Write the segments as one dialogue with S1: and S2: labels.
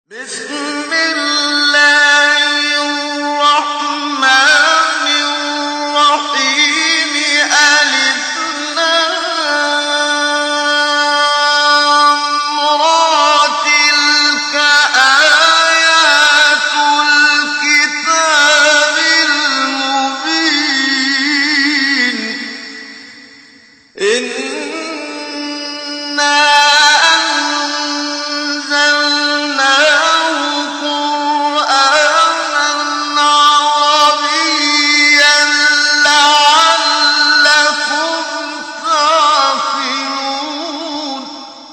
S1: بسم الله الرحمن الرحيم ألف لام را تلك آيات الكتاب المبين إنا أنزلناه قرآنا عربيا لعلكم تعقلون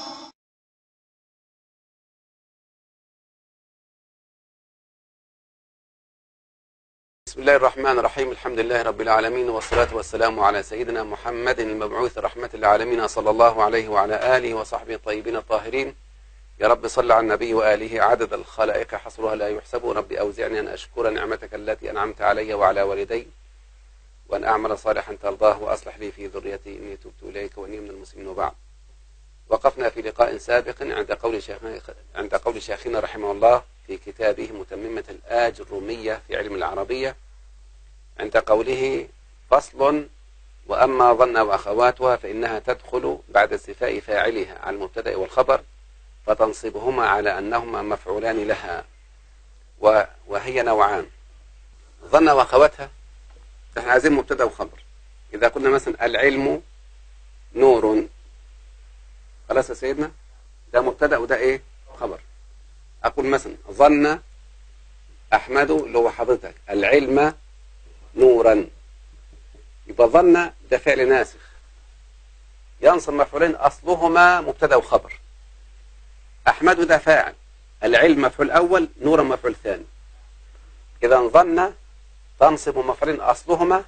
S2: بسم الله الرحمن الرحيم الحمد لله رب العالمين والصلاة والسلام على سيدنا محمد المبعوث رحمة للعالمين صلى الله عليه وعلى آله وصحبه الطيبين الطاهرين يا رب صل على النبي وآله عدد الخلائق حصرها لا يحسب ربي أوزعني أن أشكر نعمتك التي أنعمت علي وعلى والدي وأن أعمل صالحا ترضاه وأصلح لي في ذريتي إني تبت إليك وإني من المسلمين وبعد وقفنا في لقاء سابق عند قول شيخنا عند قول شيخنا رحمه الله في كتابه متممة الآج الرومية في علم العربية عند قوله فصل وأما ظن وأخواتها فإنها تدخل بعد استفاء فاعلها على المبتدأ والخبر فتنصبهما على أنهما مفعولان لها و- وهي نوعان ظن وأخواتها احنا عايزين مبتدأ وخبر إذا قلنا مثلا العلم نور خلاص يا سيدنا ده مبتدأ وده إيه خبر أقول مثلا ظن أحمد اللي هو حضرتك العلم نورا يبقى ظن ده فعل ناسخ ينصب مفعولين أصلهما مبتدأ وخبر أحمد ده فاعل العلم مفعول أول نورا مفعول ثاني إذا ظن تنصب مفعولين أصلهما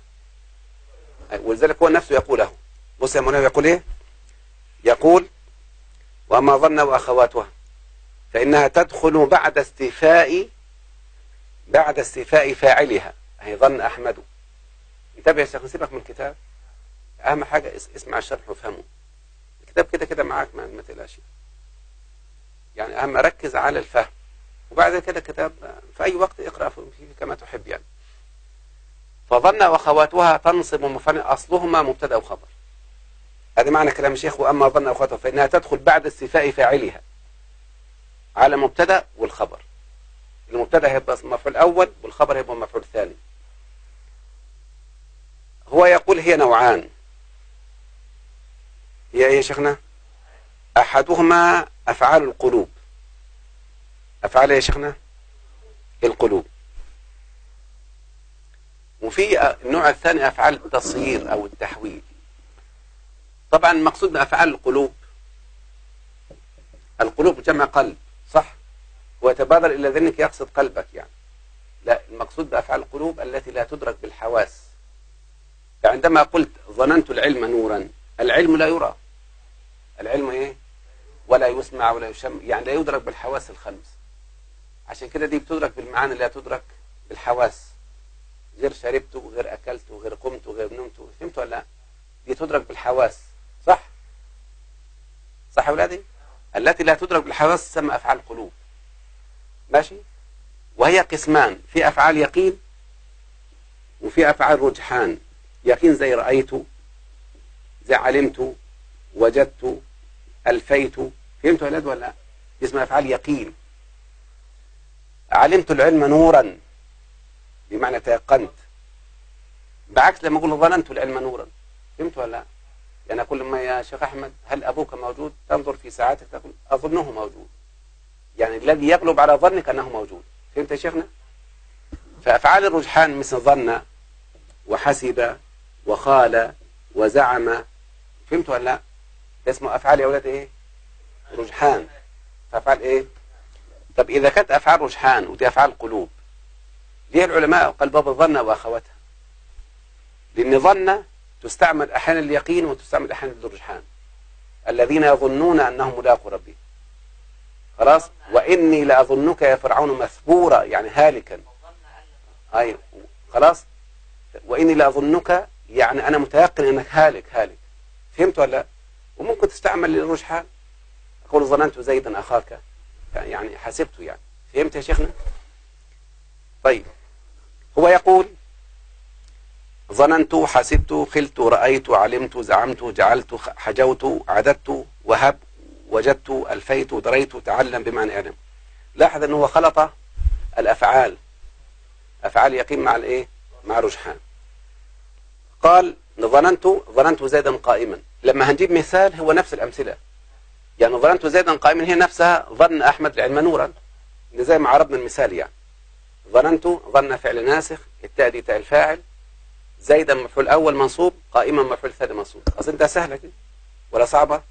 S2: ولذلك هو نفسه يقوله بص يا مولانا يقول إيه يقول وما ظن وأخواتها فإنها تدخل بعد استيفاء بعد استيفاء فاعلها هي ظن أحمد انتبه يا شيخ نسيبك من الكتاب أهم حاجة اس- اسمع الشرح وافهمه الكتاب كده كده معاك ما, ما تقلقش يعني أهم ركز على الفهم وبعد كده الكتاب في أي وقت اقرأ فيه كما تحب يعني فظن وأخواتها تنصب مفعول أصلهما مبتدأ وخبر هذا معنى كلام الشيخ وأما ظن وأخواتها فإنها تدخل بعد استيفاء فاعلها على مبتدأ والخبر المبتدا هيبقى مفعول اول والخبر هيبقى مفعول ثاني هو يقول هي نوعان هي ايه يا شيخنا احدهما افعال القلوب افعال إيه يا شيخنا القلوب وفي النوع الثاني افعال التصيير او التحويل طبعا المقصود بافعال القلوب القلوب جمع قلب صح ويتبادر إلى ذهنك يقصد قلبك يعني لا المقصود بأفعال القلوب التي لا تدرك بالحواس فعندما قلت ظننت العلم نورا العلم لا يرى العلم ايه ولا يسمع ولا يشم يعني لا يدرك بالحواس الخمس عشان كده دي بتدرك بالمعاني لا تدرك بالحواس غير شربت وغير أكلت وغير قمت وغير نمت فهمت ولا لا دي تدرك بالحواس صح صح يا ولادي التي لا تدرك بالحواس تسمى أفعال القلوب ماشي وهي قسمان في أفعال يقين وفي أفعال رجحان يقين زي رأيت زي علمت وجدت ألفيت فهمت يا ولاد ولا لا دي اسمها أفعال يقين علمت العلم نورا بمعنى تيقنت بعكس لما أقول ظننت العلم نورا فهمت ولا لا يعني أقول لما يا شيخ أحمد هل أبوك موجود تنظر في ساعتك تقول أظنه موجود يعني الذي يغلب على ظنك أنه موجود فهمت يا شيخنا فأفعال الرجحان مثل ظن وحسب وخال وزعم فهمت ولا لا ده اسمه أفعال يا أولاد إيه رجحان فأفعال إيه طب إذا كانت أفعال رجحان ودي أفعال قلوب ليه العلماء قال باب الظن وأخواتها لأن ظن تستعمل أحيانا اليقين وتستعمل أحيانا الرجحان الذين يظنون أنهم ملاقوا ربهم خلاص وإني لأظنك يا فرعون مثبورا يعني هالكا أي خلاص وإني لأظنك يعني أنا متيقن أنك هالك هالك فهمت ولا لا؟ وممكن تستعمل للرجحان أقول ظننت زيدا أخاك يعني حسبته يعني فهمت يا شيخنا طيب هو يقول ظننت حسبت خلت رأيت علمت زعمت جعلت حجوت عددت وهب وجدت ألفيت دريت تعلم بمعنى اعلم لاحظ أنه خلط الأفعال أفعال يقين مع الإيه مع رجحان قال ظننت ظننت زيدا قائما لما هنجيب مثال هو نفس الأمثلة يعني ظننت زيدا قائما هي نفسها ظن أحمد العلم نورا زي ما عرضنا المثال يعني ظننت ظن فعل ناسخ التاء دي تاء الفاعل زيدا مفعول أول منصوب قائما مفعول ثاني منصوب أصل ده سهلة كده ولا صعبة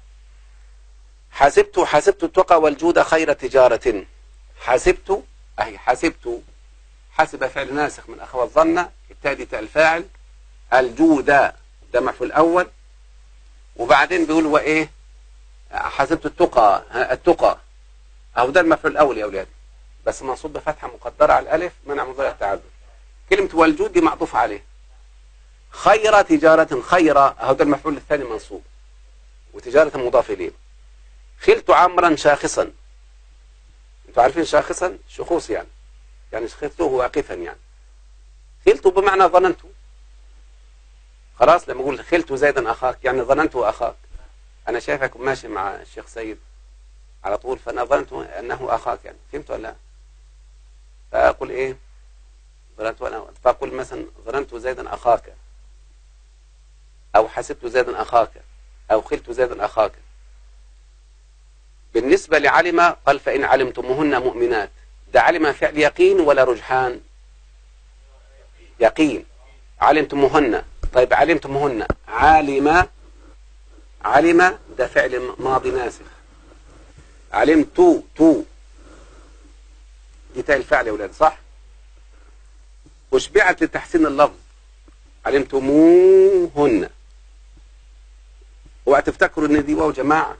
S2: حسبت حسبت التقى والجود خير تجارة حسبت أهي حسبت حسب فعل ناسخ من أخوة الظن التاء دي تاء الفاعل الجود ده مفعول أول وبعدين بيقول وإيه حسبت التقى التقى أو ده المفعول الأول يا أولاد بس منصوب بفتحة مقدرة على الألف منع مضارع التعذر كلمة والجود دي معطوف عليه خير تجارة خير أهو ده المفعول الثاني منصوب وتجارة مضاف إليه خلت عمرا شاخصا انتوا عارفين شاخصا شخوص يعني يعني خلته واقفا يعني خلت بمعنى ظننت خلاص لما اقول خلت زيدا اخاك يعني ظننت اخاك انا شايفك ماشي مع الشيخ سيد على طول فانا ظننت انه اخاك يعني فهمت ولا لا فاقول ايه ظننت انا فاقول مثلا ظننت زيدا اخاك او حسبت زيدا اخاك او خلت زيدا اخاك بالنسبة لعلم قال فإن علمتموهن مؤمنات ده علم فعل يقين ولا رجحان يقين علمتموهن طيب علمتموهن علم علم ده فعل ماضي ناسخ علمت تو دي تاء الفعل يا ولاد صح أشبعت لتحسين اللفظ علمتموهن اوعى تفتكروا ان دي واو جماعه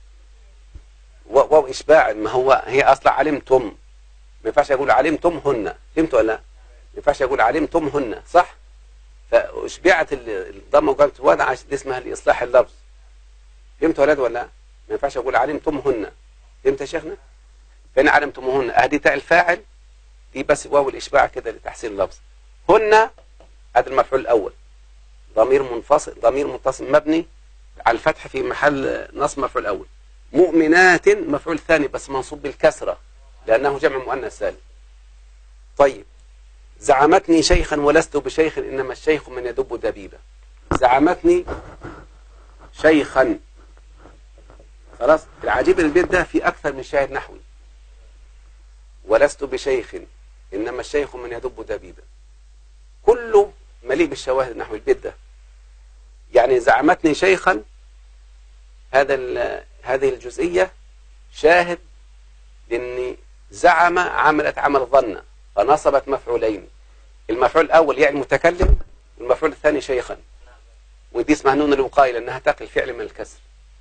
S2: واو اشباع ما هو هي اصلا علمتم ما ينفعش اقول علمتم هن فهمتوا ولا لا ما ينفعش اقول علمتم هن صح فاشبعت الضمه وقالت وضع عشان دي اسمها لاصلاح اللفظ فهمتوا ولا ولا ما ينفعش اقول علمتم هن فهمت يا شيخنا فين علمتموهن ادي تاء الفاعل دي بس واو الاشباع كده لتحسين اللفظ هن هذا المفعول الاول ضمير منفصل ضمير متصل مبني على الفتح في محل نصب مفعول اول مؤمنات مفعول ثاني بس منصوب بالكسرة لأنه جمع مؤنث سالم طيب زعمتني شيخا ولست بشيخ إنما الشيخ من يدب دبيبة زعمتني شيخا خلاص العجيب البيت ده في أكثر من شاهد نحوي ولست بشيخ إنما الشيخ من يدب دبيبة كله مليء بالشواهد النحوي البيت ده يعني زعمتني شيخا هذا هذه الجزئية شاهد لأن زعم عملت عمل ظن فنصبت مفعولين المفعول الأول يعني المتكلم والمفعول الثاني شيخا ودي اسمها نون الوقاية لأنها تقي الفعل من الكسر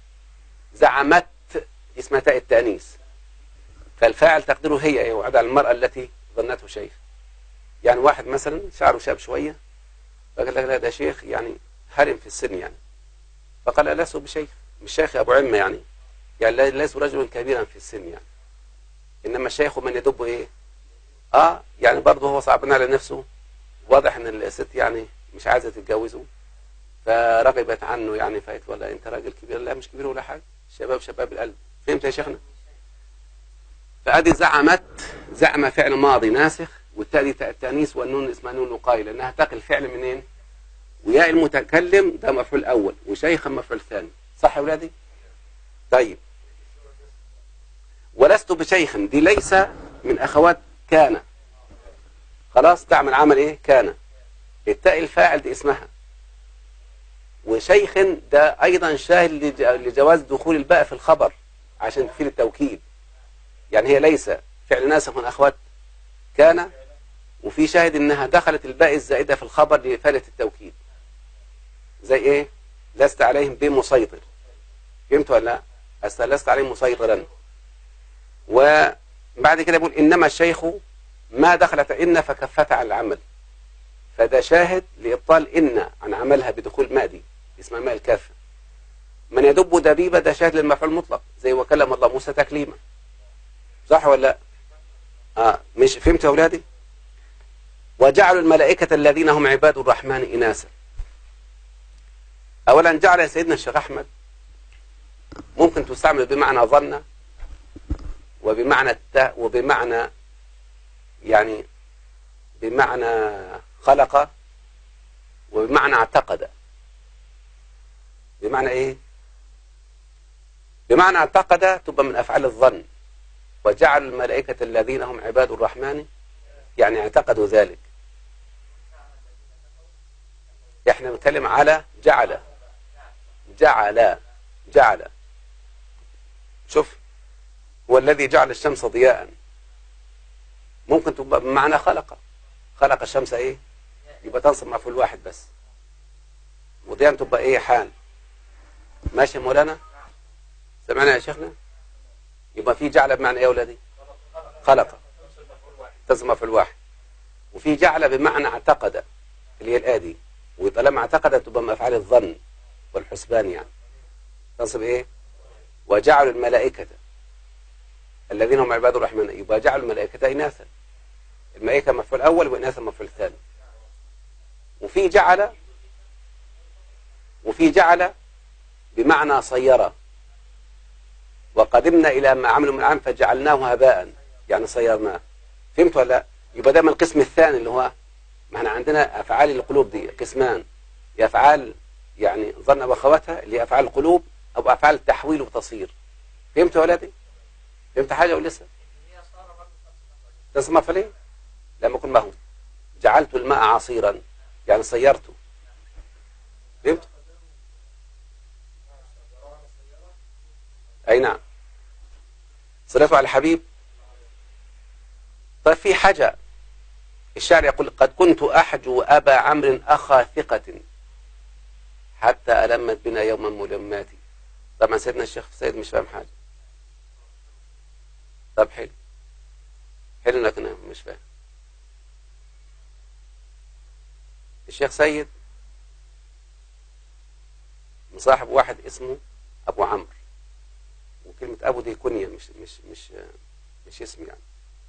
S2: زعمت اسمها تاء التأنيس فالفاعل تقديره هي يوعد على المرأة التي ظنته شيخ يعني واحد مثلا شعره شاب شوية فقال لك لا ده شيخ يعني هرم في السن يعني فقال لست بشيخ مش شيخ أبو عمة يعني يعني ليس رجل كبيرا في السن يعني إنما الشيخ من يدب إيه آه يعني برضه هو صعبان على نفسه واضح إن الست يعني مش عايزة تتجوزه فرغبت عنه يعني فقالت ولا أنت راجل كبير لا مش كبير ولا حاجة شباب شباب القلب فهمت يا شيخنا فأدي زعمت زعم فعل ماضي ناسخ والتالي التأنيس والنون اسمها نون وقاية لأنها تقي الفعل منين وياء المتكلم ده مفعول أول وشيخا مفعول ثاني صح يا ولادي طيب ولست بشيخ دي ليس من أخوات كان خلاص تعمل عمل إيه كان التاء الفاعل دي اسمها وشيخ ده أيضا شاهد لجواز دخول الباء في الخبر عشان تفيد التوكيد يعني هي ليس فعل ناسخ من أخوات كان وفي شاهد انها دخلت الباء الزائدة في الخبر لإفادة التوكيد زي ايه لست عليهم بمسيطر فهمت ولا لا لست عليهم مسيطرا وبعد كده يقول انما الشيخ ما دخلت ان فكفت عن العمل فده شاهد لابطال ان عن عملها بدخول ماء دي اسمها ماء الكافه من يدب دبيبه ده شاهد للمفعول المطلق زي وكلم الله موسى تكليما صح ولا لا آه مش فهمت يا أولادي وجعلوا الملائكة الذين هم عباد الرحمن إناسا أولا جعل سيدنا الشيخ أحمد ممكن تستعمل بمعنى ظن وبمعنى الت... وبمعنى يعني بمعنى خلق وبمعنى اعتقد بمعنى ايه بمعنى اعتقد تبقى من افعال الظن وجعل الملائكة الذين هم عباد الرحمن يعني اعتقدوا ذلك احنا بنتكلم على جعل جعل جعل شوف هو الذي جعل الشمس ضياء ممكن تبقى بمعنى خلق خلق الشمس ايه يبقى تنصب مفعول واحد بس وضياء تبقى ايه حال ماشي يا مولانا سمعنا يا شيخنا يبقى في جعل بمعنى ايه يا ولادي خلق تنصب مفعول واحد وفي جعل بمعنى اعتقد اللي هي الآدي وطالما اعتقد تبقى من افعال الظن والحسبان يعني تنصب ايه وجعلوا الملائكة الذين هم عباد الرحمن يبقى جعلوا الملائكة إناثا الملائكة مفعول أول وإناثا مفعول ثاني وفي جعل وفي جعل بمعنى صيرة وقدمنا إلى ما عملوا من عام فجعلناه هباء يعني صيرناه فهمت ولا لا يبقى ده من القسم الثاني اللي هو ما احنا عندنا أفعال القلوب دي قسمان يا أفعال يعني ظن وخواتها اللي هي أفعال القلوب أو أفعال تحويل وتصير فهمت يا ولادي فهمت حاجة ولا لسه تسمع فليه لما أكون ما هو جعلت الماء عصيرا يعني صيرته فهمت أي نعم صلاته على الحبيب طيب في حاجة الشاعر يقول قد كنت أحجو أبا عمرو أخا ثقة حتى ألمت بنا يوما ملماتي طبعا سيدنا الشيخ سيد مش فاهم حاجة طب حلو حلو انك انا مش فاهم الشيخ سيد مصاحب واحد اسمه ابو عمرو وكلمة ابو دي كنية مش مش مش مش اسم يعني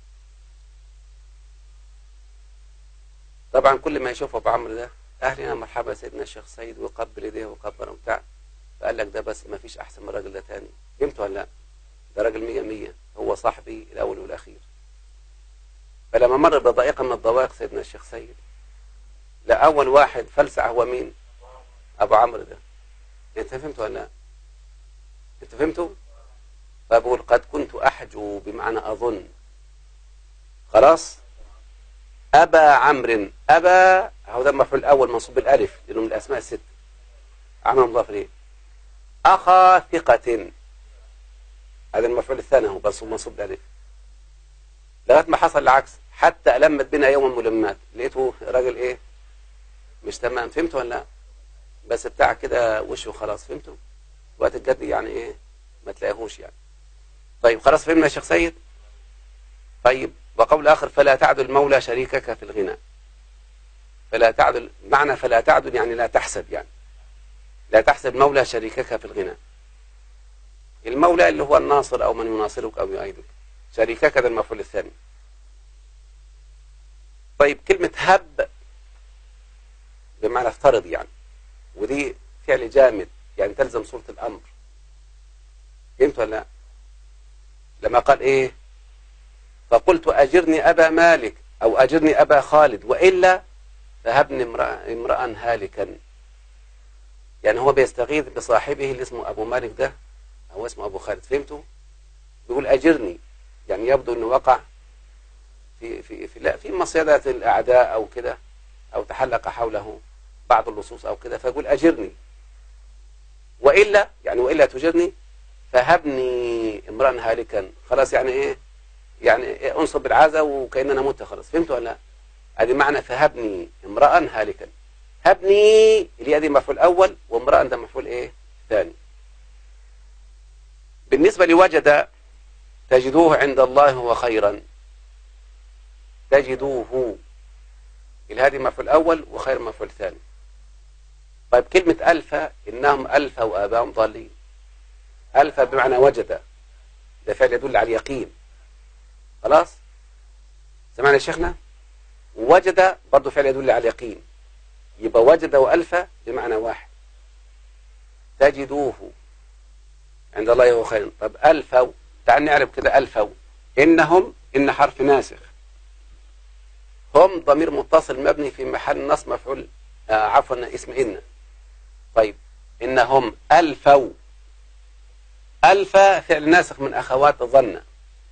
S2: طبعا كل ما يشوف ابو عمرو ده اهلنا مرحبا سيدنا الشيخ سيد وقبل ايديه وقبل وبتاع فقال لك ده بس ما فيش احسن من الراجل ده تاني فهمت ولا لا ده راجل مية مية هو صاحبي الاول والاخير فلما مر بضائقة من الضوائق سيدنا الشيخ سيد لا اول واحد فلسع هو مين ابو عمرو ده انت فهمت ولا لا انت فهمتوا فبقول قد كنت احجو بمعنى اظن خلاص ابا عمرو ابا هو ده المفعول الاول منصوب بالالف لانه من الاسماء الست عمل مضاف اليه اخا ثقة هذا المفعول الثاني هو بس منصوب بالالف لغايه ما حصل العكس حتى ألمت بنا يوم ملمات لقيته راجل ايه مش تمام فهمت ولا لا بس بتاع كده وشه خلاص فهمتوا وقت الجد يعني ايه ما تلاقيهوش يعني طيب خلاص فهمنا يا شيخ سيد طيب وقول آخر فلا تعدل المولى شريكك في الغنى فلا تعدل معنى فلا تعدل يعني لا تحسب يعني لا تحسب مولى شريكك في الغنى المولى اللي هو الناصر أو من يناصرك أو يؤيدك شريكك ده المفعول الثاني طيب كلمة هب بمعنى افترض يعني ودي فعل جامد يعني تلزم صورة الأمر فهمت ولا لا لما قال ايه فقلت أجرني أبا مالك أو أجرني أبا خالد وإلا فهبني امرأ, امرأ هالكا يعني هو بيستغيث بصاحبه اللي اسمه أبو مالك ده هو اسمه أبو خالد فهمتوا بيقول أجرني يعني يبدو أنه وقع في في في لا في مصيدة الأعداء أو كده أو تحلق حوله بعض اللصوص أو كده فيقول أجرني وإلا يعني وإلا تجرني فهبني امرأ هالكا خلاص يعني إيه يعني إيه انصب بالعازة وكأننا مت خلاص فهمت ولا لا ادي معنى فهبني امرأ هالكا هبني اللي ادي مفعول اول وامرأ ده مفعول ايه ثاني بالنسبة لوجد تجدوه عند الله هو خيرا تجدوه الهادي مفعول اول وخير مفعول ثاني طيب كلمة ألف إنهم ألف وآباهم ضالين ألف بمعنى وجد ده فعل يدل على اليقين خلاص سمعنا يا شيخنا وجد برضه فعل يدل على اليقين يبقى وجد وألف بمعنى واحد تجدوه عند الله هو خير طب ألفوا تعال نعرف كده ألفوا إنهم إن حرف ناسخ هم ضمير متصل مبني في محل نصب مفعول آه عفوا اسم إن طيب إنهم ألفوا ألف فعل ناسخ من أخوات ظن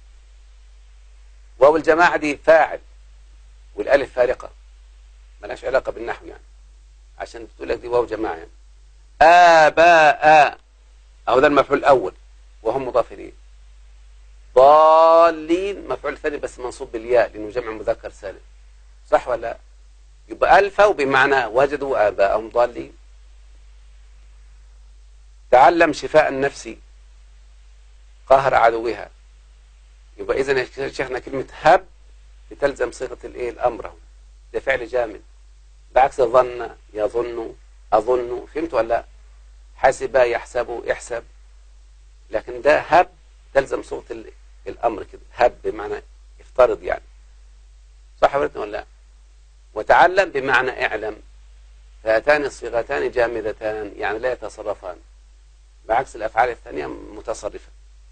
S2: واو الجماعة دي فاعل والألف فارقة ملهاش علاقة بالنحو يعني عشان تقول لك دي واو جماعة يعني آباء أو ده المفعول الأول وهم مضاف إليه ضالين مفعول ثاني بس منصوب بالياء لأنه جمع مذكر سالم صح ولا لا؟ يبقى ألفوا بمعنى وجدوا آباءهم ضالين تعلم شفاء النفس قهر عدوها يبقى إذا يا شيخنا كلمة هب بتلزم صيغة الإيه الأمر اهو. ده فعل جامد بعكس ظن يظن أظن فهمت ولا لا حسب يحسب احسب لكن ده هب تلزم صيغة ال- الأمر كده هب بمعنى افترض يعني صح ولا ولا لا وتعلم بمعنى اعلم فأتان الصيغتان جامدتان يعني لا يتصرفان بعكس الأفعال الثانية متصرفة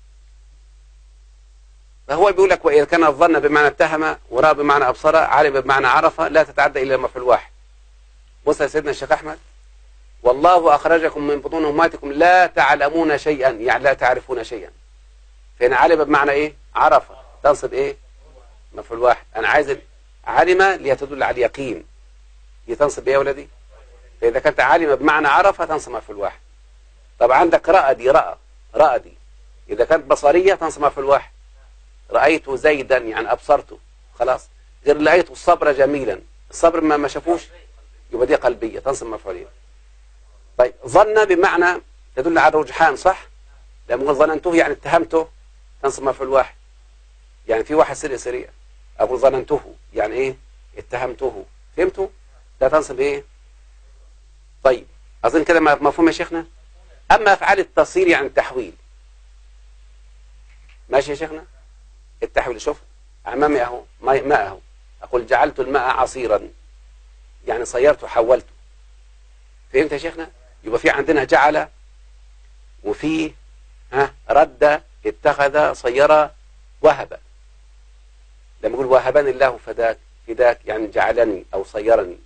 S2: فهو بيقول لك وإذا كان الظن بمعنى اتهم ورأى بمعنى أبصر علم بمعنى عرف لا تتعدى إلى مفعول واحد بص يا سيدنا الشيخ أحمد والله أخرجكم من بطون أمهاتكم لا تعلمون شيئا يعني لا تعرفون شيئا فهنا علم بمعنى إيه عرف تنصب إيه مفعول واحد أنا عايز ال- علم ليتدل على اليقين دي تنصب إيه يا ولدي فإذا كانت علم بمعنى عرف تنصب مفعول واحد طب عندك رأى دي رأى رأى دي إذا كانت بصرية تنصب مفعول واحد رأيت زيدا يعني أبصرته خلاص غير رأيت الصبر جميلا الصبر ما ما شافوش يبقى دي قلبية تنصب مفعولين طيب ظن بمعنى تدل على الرجحان صح لما قلت ظننته يعني اتهمته تنصب مفعول واحد يعني في واحد سريع سريع أقول ظننته يعني إيه اتهمته فهمتوا ده تنصب إيه طيب أظن كده مفهوم يا شيخنا أما أفعال التصير يعني التحويل ماشي يا شيخنا التحويل شوف أمامي أهو ماء ماء أهو أقول جعلت الماء عصيرا يعني صيرته حولته فهمت يا شيخنا يبقى في عندنا جعل وفي ها رد اتخذ صير وهب لما يقول وهبني الله فداك فداك يعني جعلني أو صيرني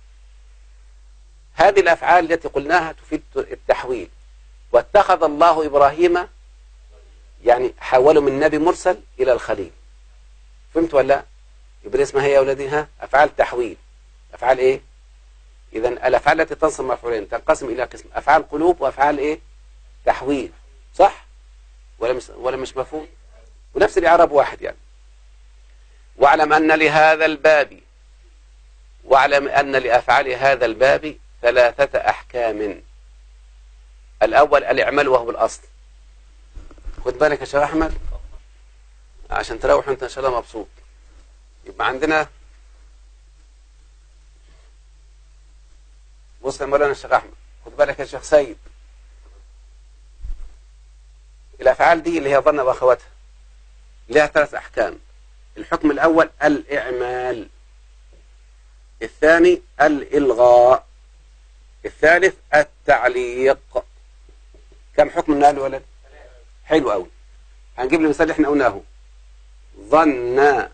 S2: هذه الأفعال التي قلناها تفيد التحويل واتخذ الله إبراهيم يعني حوله من نبي مرسل إلى الخليل فهمت ولا لا يبقى اسمها هي يا أولادي ها أفعال تحويل أفعال إيه إذا الأفعال التي تنصب مفعولين تنقسم إلى قسم أفعال قلوب وأفعال إيه تحويل صح ولا مش ولا مش مفهوم ونفس الإعراب واحد يعني واعلم أن لهذا الباب واعلم أن لأفعال هذا الباب ثلاثة أحكام الأول الإعمال وهو الأصل خد بالك يا شيخ أحمد عشان تروح أنت إن شاء الله مبسوط يبقى عندنا بص يا مولانا الشيخ أحمد خد بالك يا شيخ سيد الأفعال دي اللي هي ظن وأخواتها لها ثلاث أحكام الحكم الأول الإعمال الثاني الإلغاء الثالث التعليق كم حكم من قال ولد حلو قوي هنجيب لي مثال اللي احنا قلناه ظن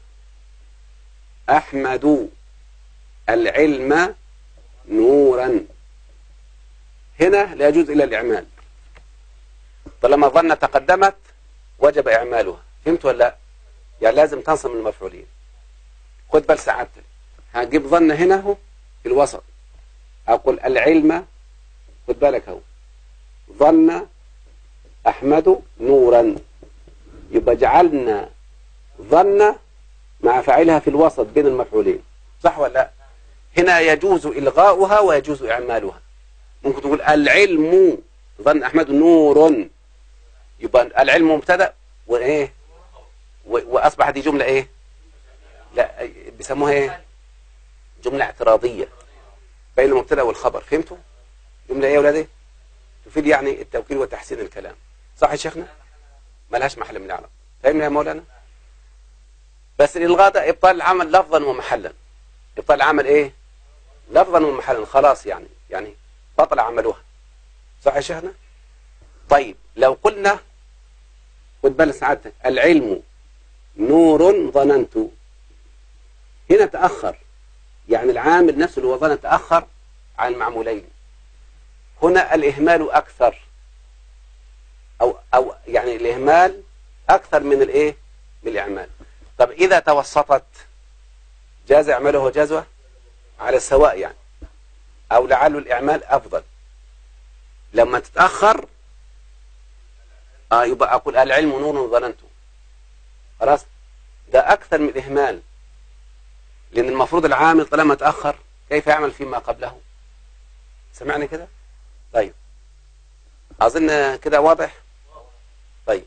S2: أحمد العلم نورا هنا لا يجوز إلا الإعمال طالما ظن تقدمت وجب إعمالها فهمت ولا لا يعني لازم تنصب من المفعولين خد بال سعادتك هجيب ظن هنا اهو في الوسط أقول العلم خد بالك اهو ظن أحمد نورا يبقى جعلنا ظن مع فاعلها في الوسط بين المفعولين صح ولا لا هنا يجوز إلغاؤها ويجوز إعمالها ممكن تقول العلم ظن أحمد نور يبقى العلم مبتدأ وإيه و- وأصبح دي جملة إيه لا بيسموها إيه جملة اعتراضية بين المبتدأ والخبر فهمتوا جملة إيه يا ولادي تفيد يعني التوكيل وتحسين الكلام صح يا شيخنا ملهاش محل من الإعراب فهمنا يا مولانا بس الإلغاء ده إبطال العمل لفظا ومحلا إبطال العمل إيه لفظا ومحلا خلاص يعني يعني بطل عملوها صح يا شيخنا طيب لو قلنا خد بالك سعادتك العلم نور ظننت هنا تأخر يعني العامل نفسه اللي هو ظن تأخر عن المعمولين هنا الإهمال أكثر أو أو يعني الإهمال أكثر من الإيه؟ من الإعمال طب إذا توسطت جاز إعماله جزوة على السواء يعني أو لعل الإعمال أفضل لما تتأخر آه يبقى أقول العلم نور ظننته خلاص ده أكثر من الإهمال لأن المفروض العامل طالما تأخر كيف يعمل فيما قبله سمعني كده طيب أظن كده واضح طيب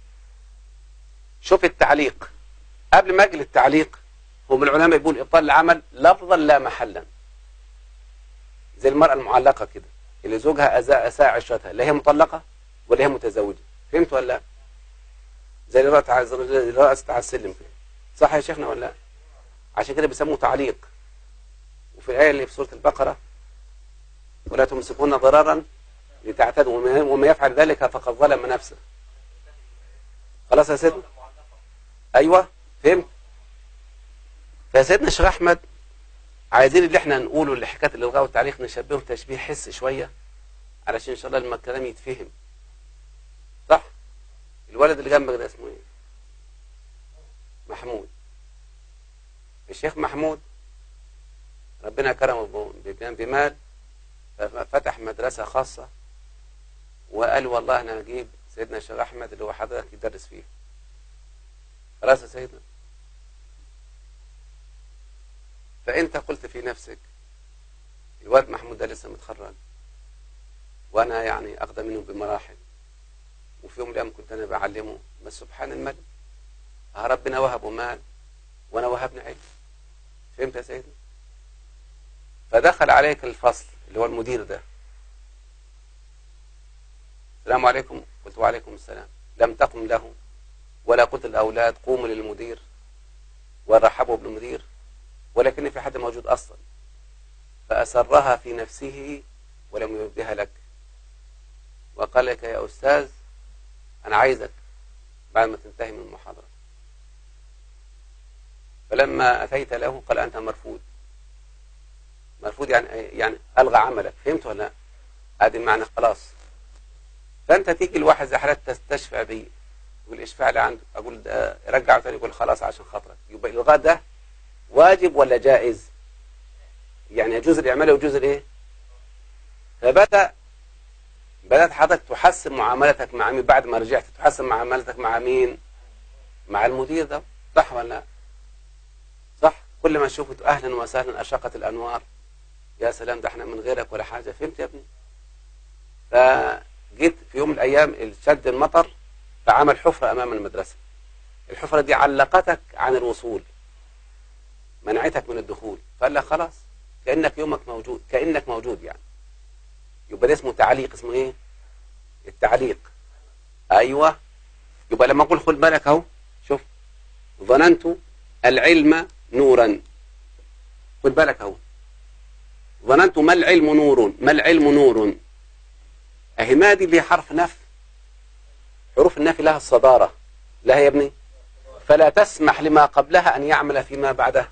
S2: شوف التعليق قبل ما أجل التعليق هم العلماء يقول إبطال العمل لفظا لا محلا زي المرأة المعلقة كده اللي زوجها أساء أساء عشرتها لا هي مطلقة ولا هي متزوجة فهمت ولا لا زي اللي رأت على اللي رأت على السلم كده صح يا شيخنا ولا لا عشان كده بيسموه تعليق وفي الآية اللي في سورة البقرة ولا تمسكون ضرارا لتعتدوا وما- وما يفعل ذلك فقد ظلم نفسه خلاص يا سيدنا ايوه فهمت فيا سيدنا الشيخ احمد عايزين اللي احنا نقوله اللي حكايه الالغاء والتعليق نشبهه تشبيه حس شويه علشان ان شاء الله لما الكلام يتفهم صح الولد اللي جنبك ده اسمه ايه محمود الشيخ محمود ربنا كرمه ب- بمال ففتح مدرسة خاصة وقال والله أنا هجيب سيدنا الشيخ أحمد اللي هو حضرتك يدرس فيه خلاص يا سيدنا فأنت قلت في نفسك الواد محمود ده لسه متخرج وأنا يعني أقدم منه بمراحل وفي يوم من الأيام كنت أنا بعلمه بس سبحان الملك آه ربنا وهبه مال وأنا وهبني علم فهمت يا سيدنا فدخل عليك الفصل اللي هو المدير ده السلام عليكم قلت وعليكم السلام لم تقم له ولا قلت للأولاد قوموا للمدير ورحبوا بالمدير ولكن في حد موجود أصلا فأسرها في نفسه ولم يبدها لك وقال لك يا أستاذ أنا عايزك بعد ما تنتهي من المحاضرة فلما أتيت له قال أنت مرفوض مرفوض يعني يعني ألغى عملك فهمت ولا لا؟ ادي المعنى خلاص فأنت تيجي الواحد زي حالات تستشفع بي يقول اشفع لي عنده أقول ده رجعه تاني يقول خلاص عشان خاطرك يبقى الإلغاء ده واجب ولا جائز يعني يجوز الإعمال ويجوز الإيه فبدأ بدأت حضرتك تحسن معاملتك مع مين بعد ما رجعت تحسن معاملتك مع مين مع المدير ده صح ولا لا صح كل ما تشوفه أهلا وسهلا أشقت الأنوار يا سلام ده احنا من غيرك ولا حاجة فهمت يا ابني فجيت في يوم من الأيام شد المطر فعمل حفرة أمام المدرسة الحفرة دي علقتك عن الوصول منعتك من الدخول فقال لك خلاص كأنك يومك موجود كأنك موجود يعني يبقى ده اسمه تعليق اسمه ايه التعليق ايوه يبقى لما اقول خد بالك اهو شوف ظننت العلم نورا خد بالك اهو ظننت ما العلم نور ما العلم نور اهي ما دي اللي حرف نفي حروف النفي لها الصدارة لا يا ابني فلا تسمح لما قبلها أن يعمل فيما بعدها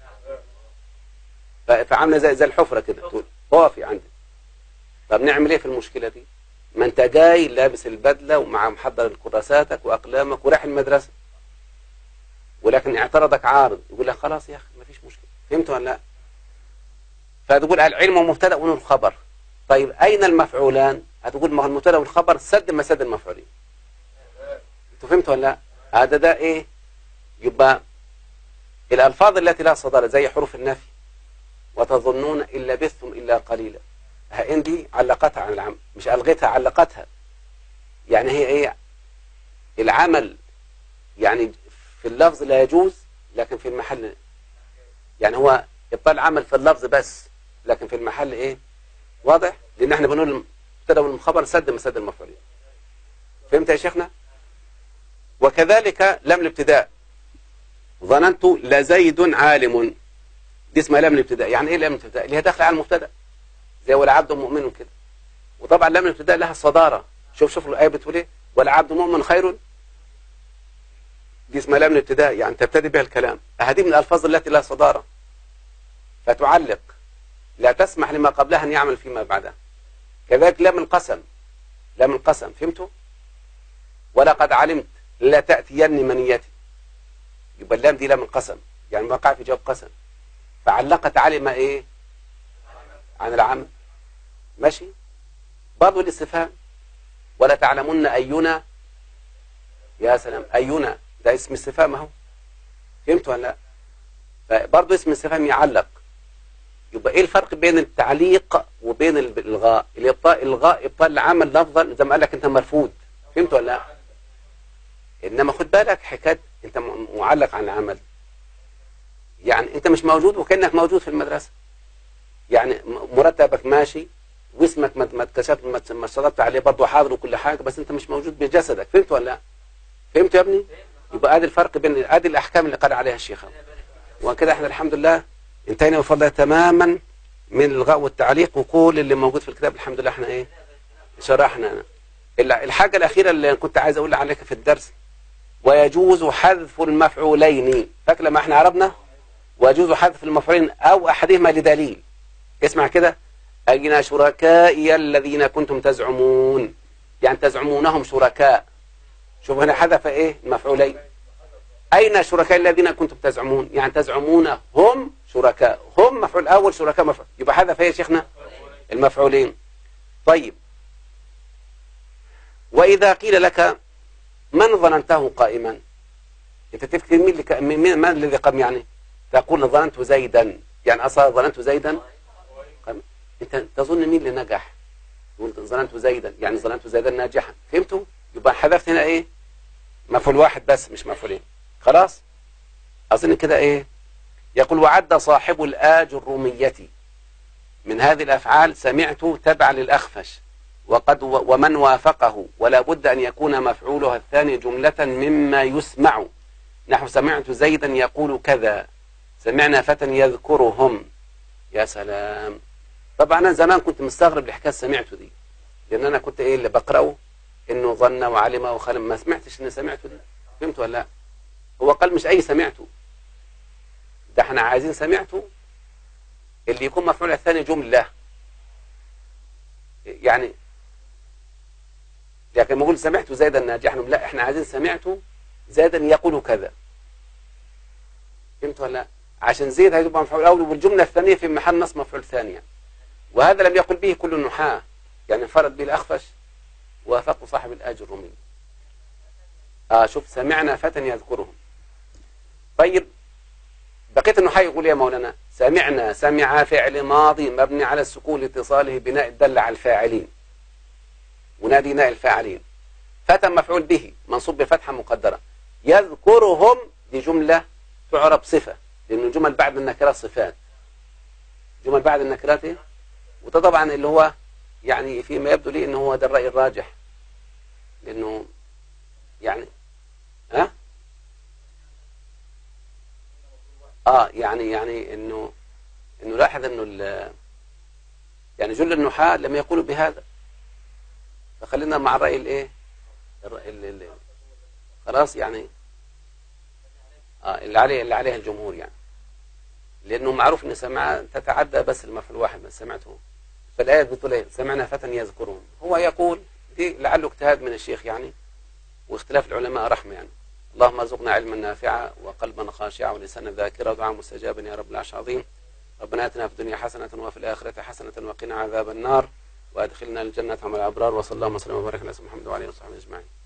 S2: ف- فعاملة زي, زي الحفرة كده تقول اقفي عندك طب نعمل ايه في المشكلة دي ما انت جاي لابس البدلة ومع محضر كراساتك وأقلامك ورايح المدرسة ولكن اعترضك عارض يقول لك خلاص يا أخي ما فيش مشكلة فهمت ولا لا فتقول العلم مبتدا ونور الخبر طيب أين المفعولان هتقول ما هو المبتدا والخبر سد مسد المفعولين انتوا فهمتوا ولا لا هذا ده ايه يبقى الالفاظ التي لا صدر زي حروف النفي وتظنون ان لبثتم الا قليلا ان دي علقتها عن العمل مش الغتها علقتها يعني هي ايه العمل يعني في اللفظ لا يجوز لكن في المحل يعني هو ابطال عمل في اللفظ بس لكن في المحل ايه واضح لان احنا بنقول المبتدا والخبر سد مسد المفعولين فهمت يا شيخنا وكذلك لم الابتداء ظننت لزيد عالم دي اسمها لام الابتداء يعني ايه لام الابتداء اللي هي داخله على المبتدا زي ولا عبد مؤمن كده وطبعا لام الابتداء لها صداره شوف شوف الايه بتقول ايه ولا عبد مؤمن خير دي اسمها لام الابتداء يعني تبتدي بها الكلام هذه من الالفاظ التي لها صداره فتعلق لا تسمح لما قبلها ان يعمل فيما بعدها كذلك لام القسم لام القسم فهمتوا ولقد علمت لا تأتين منيتي يبقى اللام دي لام القسم يعني وقع في جواب قسم فعلقت علم ايه عن العمل ماشي برضه الاستفهام ولا تعلمن اينا يا سلام اينا ده اسم استفهام اهو فهمت ولا لا فبرضه اسم استفهام يعلق يبقى ايه الفرق بين التعليق وبين الالغاء الابطاء الغاء ابطال العمل لفظا زي ما قال لك انت مرفوض فهمت ولا لا انما خد بالك حكايه انت معلق عن العمل يعني انت مش موجود وكانك موجود في المدرسه يعني مرتبك ماشي واسمك ما اتكشفت ما اشتغلت عليه برضه حاضر وكل حاجه بس انت مش موجود بجسدك فهمت ولا لا فهمت يا ابني يبقى ادي الفرق بين ادي الاحكام اللي قال عليها الشيخ وكده احنا الحمد لله انتهينا بفضل تماما من الغاء والتعليق وكل اللي موجود في الكتاب الحمد لله احنا ايه شرحنا الحاجه الاخيره اللي كنت عايز اقول عليك في الدرس ويجوز حذف المفعولين فاكر لما احنا عربنا ويجوز حذف المفعولين او احدهما لدليل اسمع كده أين شركائي الذين كنتم تزعمون يعني تزعمونهم شركاء شوف هنا حذف ايه المفعولين أين شركاء الذين كنتم تزعمون يعني تزعمون هم شركاء هم مفعول أول شركاء مفعول يبقى حذف ايه يا شيخنا المفعولين طيب وإذا قيل لك من ظننته قائما انت تفكر مين لك... مين من الذي قام يعني تقول ظننت زيدا يعني اصلا ظننت زيدا قام. انت تظن مين اللي نجح تقول ظننت زيدا يعني ظننت زيدا ناجحا فهمتوا يبقى حذفت هنا ايه مفعول واحد بس مش مفعولين خلاص اظن كده ايه يقول وعد صاحب الآج الرومية من هذه الأفعال سمعت تبع للأخفش وقد ومن وافقه ولا بد أن يكون مفعولها الثاني جملة مما يسمع نحو سمعت زيدا يقول كذا سمعنا فتى يذكرهم يا سلام طبعا أنا زمان كنت مستغرب لحكاية سمعته دي لأن أنا كنت إيه اللي بقرأه إنه ظن وعلم وخلم ما سمعتش إن سمعته دي فهمت ولا لا هو قال مش أي سمعته ده احنا عايزين سمعته اللي يكون مفعول الثاني جملة يعني لكن ما اقول سمعت زيدا ناجحا لا احنا عايزين سمعته زيدا يقول كذا فهمت ولا لا عشان زيد هيبقى مفعول اول والجمله الثانيه في محل نصب مفعول ثاني وهذا لم يقل به كل النحاة يعني انفرد به الاخفش وافقوا صاحب الاجر الرومي اه شوف سمعنا فتى يذكرهم طيب بقيت النحاة يقول يا مولانا سمعنا سمع فعل ماضي مبني على السكون لاتصاله بناء الدل على الفاعلين ونادي ناء الفاعلين فتى مفعول به منصوب بفتحة مقدرة يذكرهم دي جملة تعرب صفة لأن الجمل بعد النكرات صفات جمل بعد النكرات إيه؟ وده طبعا اللي هو يعني فيما يبدو لي انه هو ده الرأي الراجح لأنه يعني ها اه يعني يعني انه انه لاحظ انه يعني جل النحاة لم يقولوا بهذا فخلينا مع الرأي الايه الرأي اللي خلاص يعني اه اللي عليه اللي عليه الجمهور يعني لانه معروف ان سمع تتعدى بس المفعول واحد بس سمعته فالايه بتقول ايه سمعنا فتى يذكرهم هو يقول دي لعله اجتهاد من الشيخ يعني واختلاف العلماء رحمه يعني اللهم ارزقنا علما نافعا وقلبا خاشعا ولسانا ذاكرا ودعاء مستجابا يا رب العرش العظيم ربنا اتنا في الدنيا حسنه وفي الاخره حسنه وقنا عذاب النار وادخلنا الجنه مع الابرار وصلى الله وسلم وبارك على محمد وعلى اله وصحبه اجمعين